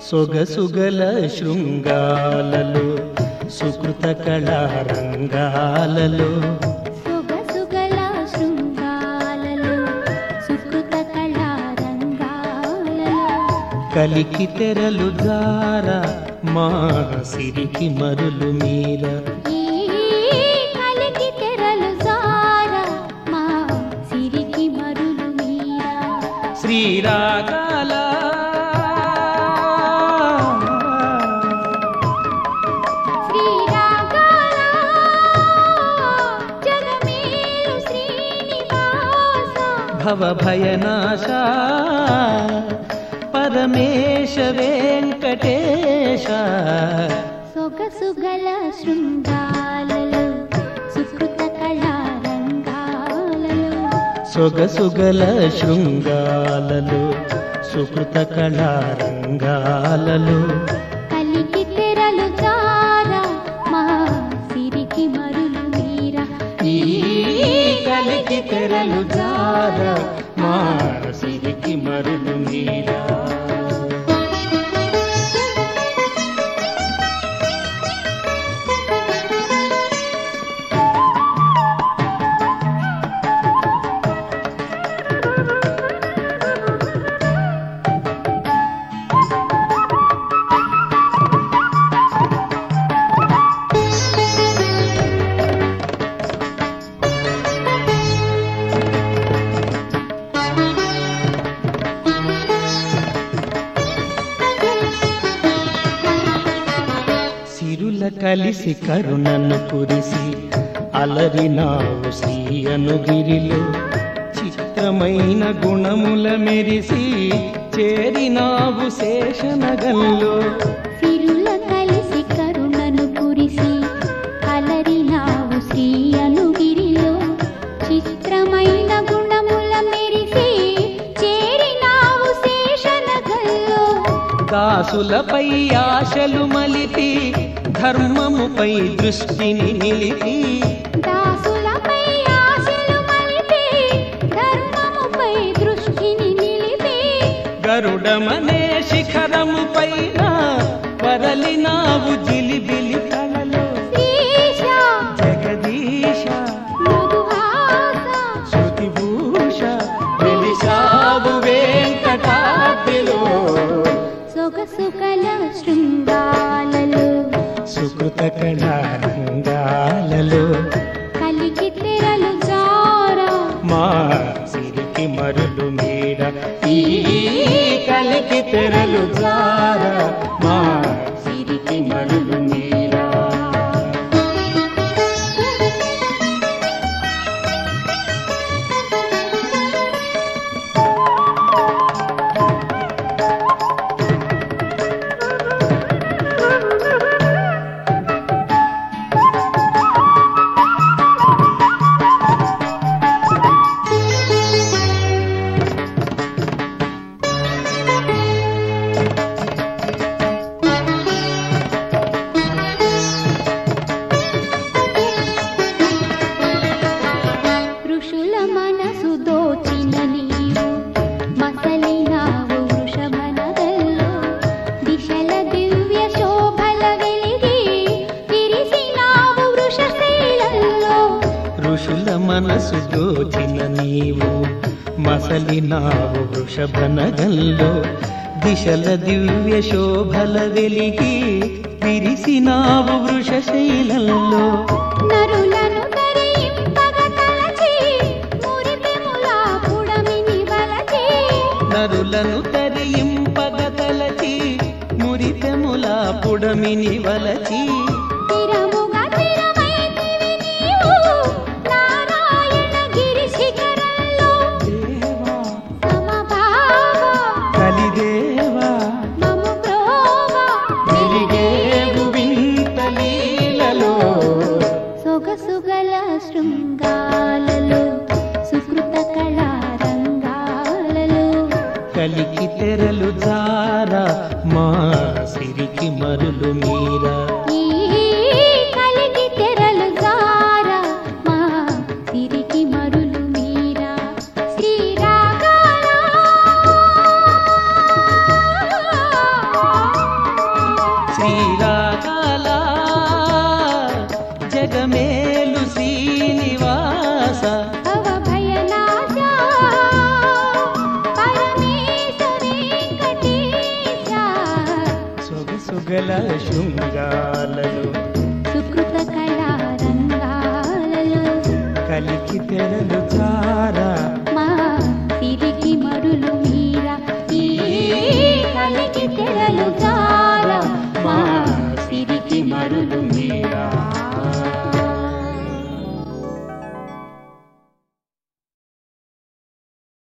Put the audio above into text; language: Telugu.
సొగసుగల శృంగాలలో సుకృత కళారంగాలలో సొగసుగల శృంగాలలో సుకృత కళారంగాలలో కలికి తెరలు జార మా సిరికి మరులు మీర ఈ కలికి తెరలు జార మా సిరికి మరులు మీరా శ్రీరాగాల శ్రీరాగాల జగమేలు శ్రీనివాస భవభయనాశ పరమేశ వెంకటేశ సొగసుగల శృంగాలలో సుకృత కళారంగాలలో సొగసుగల శృంగాలలో సుకృత కళారంగాలలో కలికి తెరలు జార మా సిరికి మరులు మీరా ఈ కలికి తెరలు జార మా సిరికి మరులు మీరా సిరుల కలిసి కరుణను కురిసి అలరినావు శ్రీ అనుగిరిలో చిత్రమైన గుణముల మెరిసి చేరినావు శేషనగంలో సిరుల కలిసి కరుణను కురిసి అలరినావు శ్రీ అనుగిరిలో చిత్రమైన గుణముల మెరిసి చేరినావు శేషనగల్లో దాసులపై ఆశలు మలిపి ధర్మముపై దృష్టిని నిలిపి దాసులపై ఆశలు మలిపి ధర్మముపై దృష్టిని నిలిపి గరుడమనే శిఖరము పైన వరలినావు జిలిబిలి కళలో శ్రీశ జగదీశ మృదుహాస శృతిభూష వెలిసావు వెంకటాద్రిలో సొగసుగల శృంగాలలో సుకృత కళారంగాలలో కలికి తెరలు జారా మా సిరికి మరులు మీర ఈ కలికి తెరలు జార మా సిరికి మరులు మీరా ఋషుల మనసు దోచిన నీవు మసలినావు వృషభనగల్లో దిశల దివ్య శోభల వెలిగి విరిసినావు వృషశైలంలో ఋషుల మనసు దోచిన నీవు మసలినావు వృషభనగంలో దిశల దివ్య శోభల వెలిగి విరిసినావు వృషశైలంలో నరులను తరింపగ తలచి మురిపెములా పుడమిని వలచి నరులను తరింపగ తలచి మురితెముల పుడమిని వలచి తిరముగా తిరమైతివి నీవు నారాయణ గిరి శిఖరంలో దేవా సమభావ కలిదేవా మము ప్రోవ వెలిగేవు వింత లీలలో సొగసుగల శృంగాలలో సుకృత కళారంగాలలో కలికి తెరలు జార మా సిరికి మరులు మీరా ఈ కలికి తెరలు చారా మా తిరిగి మరులు మీరా ఈ కలికి తెరలు జార మా తిరిగి మరులు మీరా